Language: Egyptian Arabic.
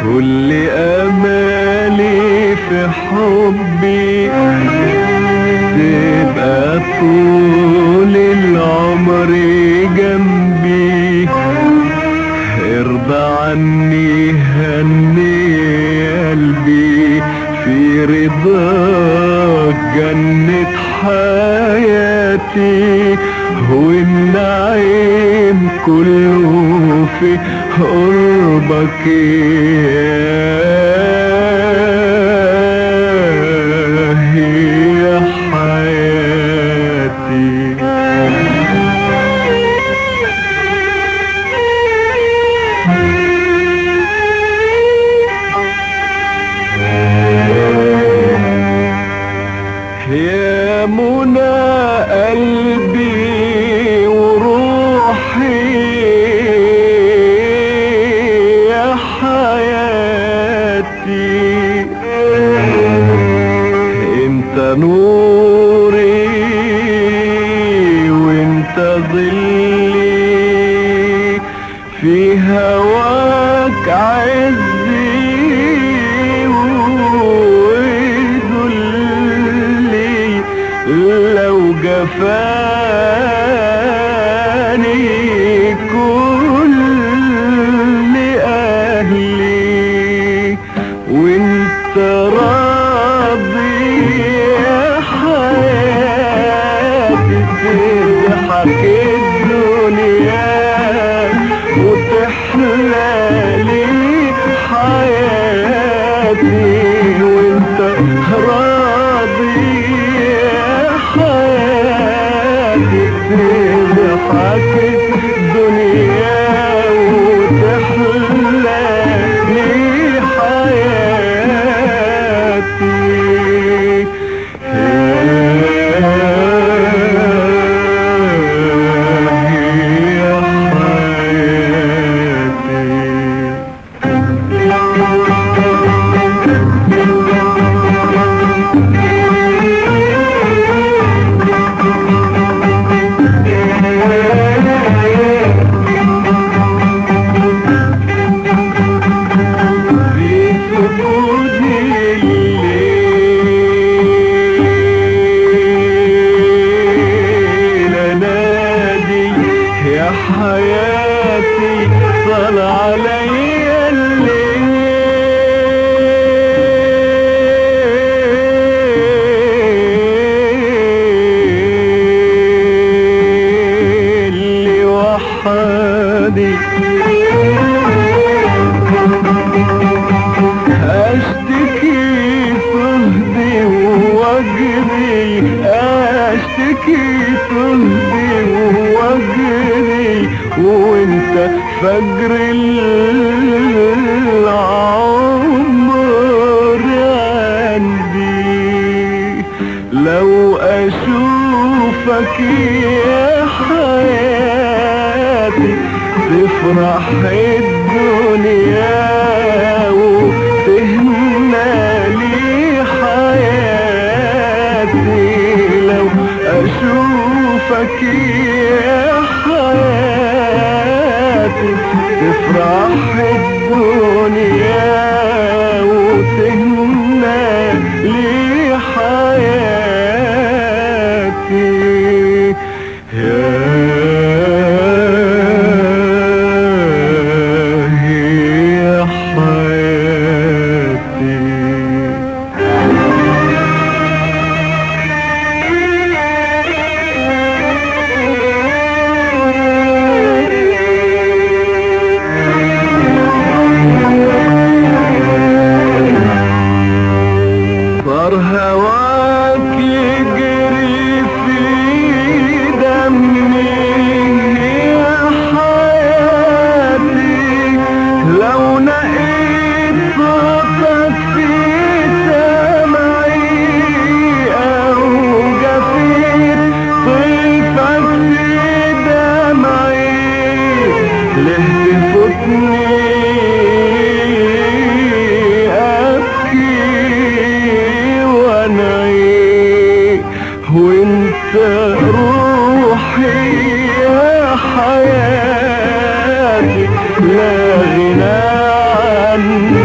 كل امالي في حبي تبقى طول العمر جنبي ارضى عني هني قلبي في رضاك جنة حياتي والنعيم كله في قربك يا حياتي يا منى قلبي وروحي يا حياتي انت نوري وانت ظلي في هواك عزي وذلي لو جفاني كل اهلي وانت راضي يا حياتي تضحك الدنيا وتحلى لي حياتي وانت راضي يا حياتي تضحك الدنيا وتحلى لي حياتي يا حياتي في سكوت الليل انادي يا حياتي طال عليا الليل لوحدي اشتكي فهدي واجري اشتكي فهدي واجري وانت فجر العمر عندي لو اشوفك يا حياتي تفرح الدنيا وتهنى لي حياتي لو اشوفك يا حياتي تفرح الدنيا وتهنى لي حياتي يا حياتي صار هواك يجري في دمي يا حياتي لو نقيت صوتك في سمعي او جفيت طيفك في دمعي ليه تفوتني ابكي وانعي وانت روحي يا حياتي لا غنى عني